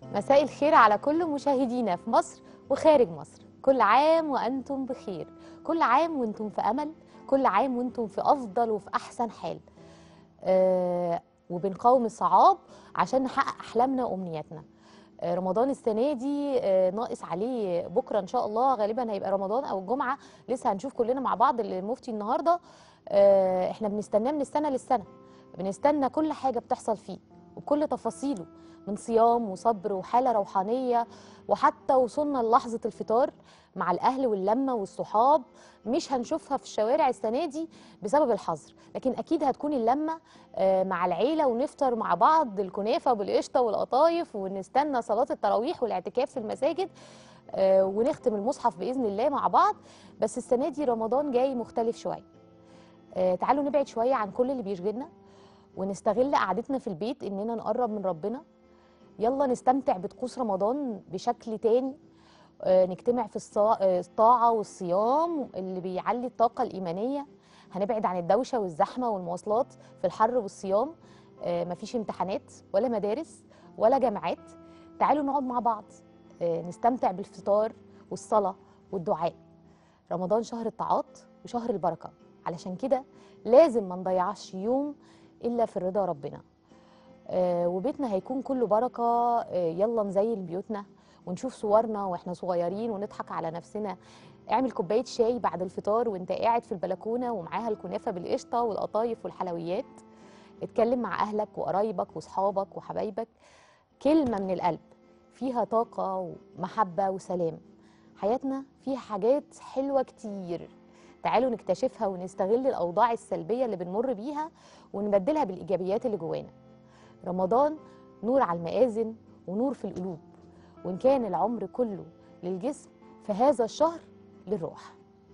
مساء الخير على كل مشاهدينا في مصر وخارج مصر كل عام وأنتم بخير كل عام وأنتم في أمل كل عام وأنتم في أفضل وفي أحسن حال آه وبنقاوم الصعاب عشان نحقق أحلامنا وأمنياتنا آه رمضان السنة دي آه ناقص عليه بكرة إن شاء الله غالبا هيبقى رمضان أو الجمعة لسه هنشوف كلنا مع بعض المفتي النهاردة آه احنا بنستناه من السنة للسنة بنستنى كل حاجة بتحصل فيه وكل تفاصيله من صيام وصبر وحالة روحانية وحتى وصلنا للحظة الفطار مع الأهل واللمة والصحاب مش هنشوفها في الشوارع السنة دي بسبب الحظر لكن أكيد هتكون اللمة آه، مع العيلة ونفطر مع بعض الكنافة بالقشطة والقطايف ونستنى صلاة التراويح والاعتكاف في المساجد آه، ونختم المصحف بإذن الله مع بعض بس السنة دي رمضان جاي مختلف شوية آه، تعالوا نبعد شوية عن كل اللي بيشغلنا ونستغل قعدتنا في البيت إننا نقرب من ربنا يلا نستمتع بطقوس رمضان بشكل تاني آه، نجتمع في الصا- آه، الطاعة والصيام اللي بيعلي الطاقة الإيمانية هنبعد عن الدوشة والزحمة والمواصلات في الحر والصيام آه، مفيش امتحانات ولا مدارس ولا جامعات تعالوا نقعد مع بعض آه، نستمتع بالفطار والصلاة والدعاء رمضان شهر الطاعات وشهر البركة علشان كده لازم ما نضيعش يوم إلا في رضا ربنا آه، وبيتنا هيكون كله بركة آه، يلا نزين بيوتنا ونشوف صورنا واحنا صغيرين ونضحك على نفسنا اعمل كوباية شاي بعد الفطار وانت قاعد في البلكونة ومعاها الكنافة بالقشطة والقطايف والحلويات اتكلم مع أهلك وقرايبك وصحابك وحبايبك كلمة من القلب فيها طاقة ومحبة وسلام حياتنا فيها حاجات حلوة كتير تعالوا نكتشفها ونستغل الأوضاع السلبية اللي بنمر بيها ونبدلها بالإيجابيات اللي جوانا رمضان نور على المآذن ونور في القلوب وإن كان العمر كله للجسم فهذا الشهر للروح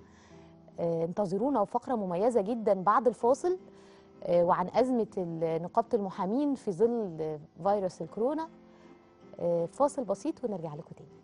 آه، انتظرونا وفقرة مميزة جدا بعد الفاصل آه، وعن أزمة ال- نقابة المحامين في ظل آه، فيروس الكورونا آه، فاصل بسيط ونرجع لكم تاني